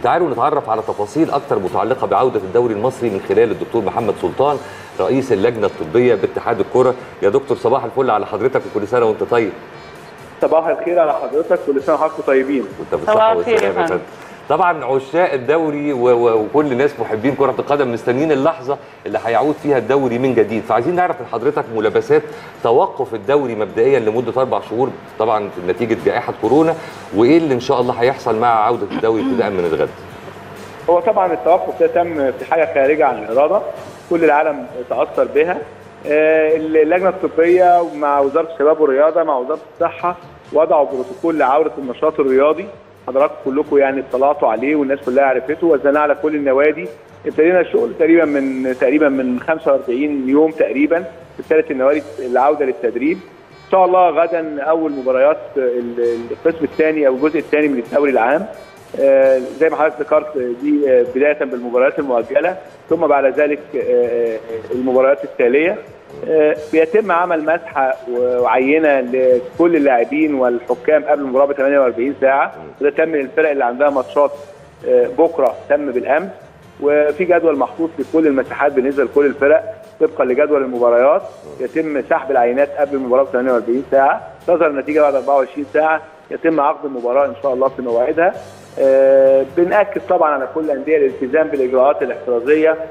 وتعالوا نتعرف على تفاصيل اكتر متعلقه بعوده الدوري المصري من خلال الدكتور محمد سلطان رئيس اللجنه الطبيه باتحاد الكره يا دكتور صباح الفل على حضرتك وكل سنه وانت طيب صباح الخير على حضرتك كل سنه وحضرتك طيبين وانت صباح بالصحه الخير يا والسلامه يا فندم. فندم طبعا عشاق الدوري و- و- وكل الناس محبين كره القدم مستنيين اللحظه اللي هيعود فيها الدوري من جديد فعايزين نعرف من حضرتك ملابسات توقف الدوري مبدئيا لمده اربع شهور طبعا نتيجه جائحه كورونا وايه اللي ان شاء الله هيحصل مع عوده الدوري ابتداء من الغد هو طبعا التوقف ده تم في حاجه خارجه عن الاراده كل العالم تاثر بها آه، اللجنه الطبيه مع وزاره الشباب والرياضه مع وزاره الصحه وضعوا بروتوكول لعوده النشاط الرياضي حضراتكم كلكم يعني اطلعتوا عليه والناس كلها عرفته وزعناه على كل النوادي ابتدينا الشغل تقريبا من تقريبا من 45 يوم تقريبا في الثلاث النوادي العوده للتدريب ان شاء الله غدا اول مباريات ال- القسم الثاني او الجزء الثاني من الدوري العام آه، زي ما حضرتك ذكرت دي آه، بدايه بالمباريات المؤجله ثم بعد ذلك آه، آه، المباريات التاليه آه، بيتم عمل مسحه وعينه لكل اللاعبين والحكام قبل المباراه ب 48 ساعه وده تم للفرق اللي عندها ماتشات آه، بكره تم بالامس وفي جدول محطوط لكل المساحات بالنسبه لكل الفرق طبقا لجدول المباريات يتم سحب العينات قبل المباراه ب 48 ساعه تظهر النتيجه بعد 24 ساعه يتم عقد المباراه ان شاء الله في موعدها آه، بنأكد طبعا على كل الأندية الالتزام بالإجراءات الاحترازية آه،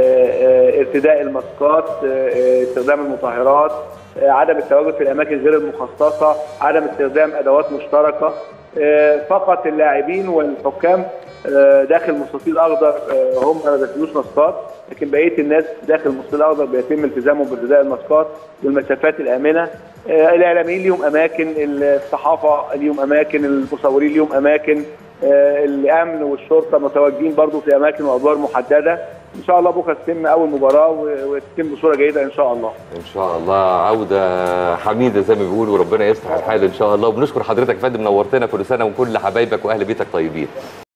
آه، ارتداء الماسكات آه، آه، استخدام المطهرات آه، عدم التواجد في الأماكن غير المخصصة عدم استخدام أدوات مشتركة آه، فقط اللاعبين والحكام آه، داخل المستطيل الأخضر آه، هم ما بيلبسوش ماسكات لكن بقية الناس داخل المستطيل الأخضر بيتم التزامهم بارتداء الماسكات والمسافات الآمنة آه، الإعلاميين ليهم أماكن الصحافة ليهم أماكن المصورين ليهم أماكن آه، الامن والشرطه متواجدين برضو في اماكن وادوار محدده ان شاء الله بكره تتم اول مباراه و- وتتم بصوره جيده ان شاء الله ان شاء الله عوده حميده زي ما بيقولوا وربنا يصلح الحال ان شاء الله وبنشكر حضرتك يا فندم نورتنا كل سنه وكل حبايبك واهل بيتك طيبين